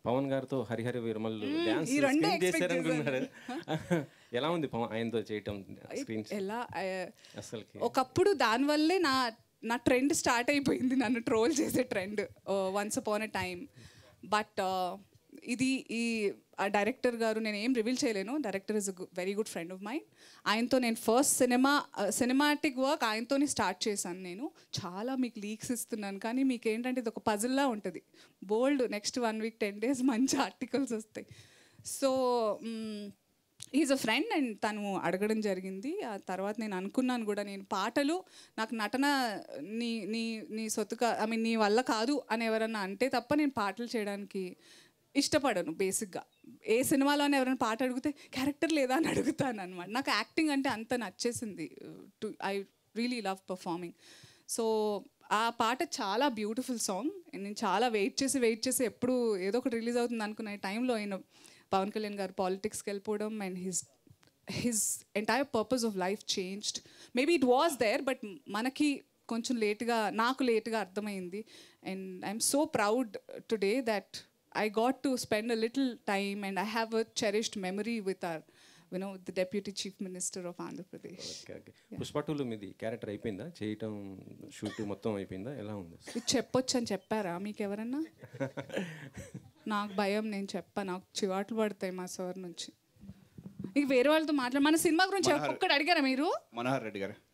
పవన్ గారితో హరిహర విరమల్ డాన్స్ ఈ రెండే స్క్రీన్ expect చేశారనుకున్నారు ఎలా ఉంది పవన్ ఆయనతో చేయటం స్క్రీన్ ఎలా ఆ, అసలుకి ఒకప్పుడు దానివల్లే నా నా ట్రెండ్ స్టార్ట్ అయిపోయింది నన్ను ట్రోల్ చేసే trend once upon a time but ఇది ఈ ఆ డైరెక్టర్ గారు నేను ఏం రివీల్ చేయలేను director is very good friend of mine ఆయనతో నేను ఫస్ట్ సినిమా సినిమాటిక్ వర్క్ ఆయనతోనే స్టార్ట్ చేశాను నేను చాలా మీకు లీక్స్ ఇస్తున్నాను కానీ మీకు ఏంటంటే ఇది ఒక పజిల్లా ఉంటుంది bold next one week ten days మంచి ఆర్టికల్స్ వస్తాయి so is a friend and తను అడగడం జరిగింది ఆ తర్వాత నేను అనుకున్నాను కూడా నేను పాటలు నాకు నటన నీ నీ నీ సొత్తుగా ఐ మీన్ నీ వల్ల కాదు అని ఎవరన్నా అంటే తప్ప నేను పాటలు చేయడానికి ఇష్టపడను బేసిక్గా ఏ సినిమాలోనే ఎవరైనా పాట అడిగితే క్యారెక్టర్ లేదా అని అడుగుతాను అనమాట నాకు యాక్టింగ్ అంటే అంత నచ్చేసింది to I really love performing so ఆ పాట చాలా బ్యూటిఫుల్ సాంగ్ నేను చాలా వెయిట్ చేసి వెయిట్ చేసి ఎప్పుడు ఏదో ఒకటి రిలీజ్ అవుతుంది అనుకున్న టైంలో ఆయన పవన్ కళ్యాణ్ గారు పాలిటిక్స్కి వెళ్ళిపోవడం and his his entire purpose of life changed maybe it was there but మనకి కొంచెం లేట్గా నాకు లేట్గా అర్థమైంది and I'm so proud today that I got to spend a little time and I have a cherished memory with our you know the deputy chief minister of Andhra Pradesh okay okay Pushpa టూలో మీది character అయిపోయిందా చేయటం షూట్ మొత్తం అయిపోయిందా ఎలా ఉంది ఇది చెప్పొచ్చు అని చెప్పారా మీకు ఎవరన్నా నాకు భయం నేను చెప్పా నాకు చివాట్లు పడతాయి మా సార్ నుంచి ఇక వేరే వాళ్ళతో మాట్లాడ మన సినిమా గురించి ఒక్కడు అడిగారా మీరు మనోహర్ రెడ్డి గారు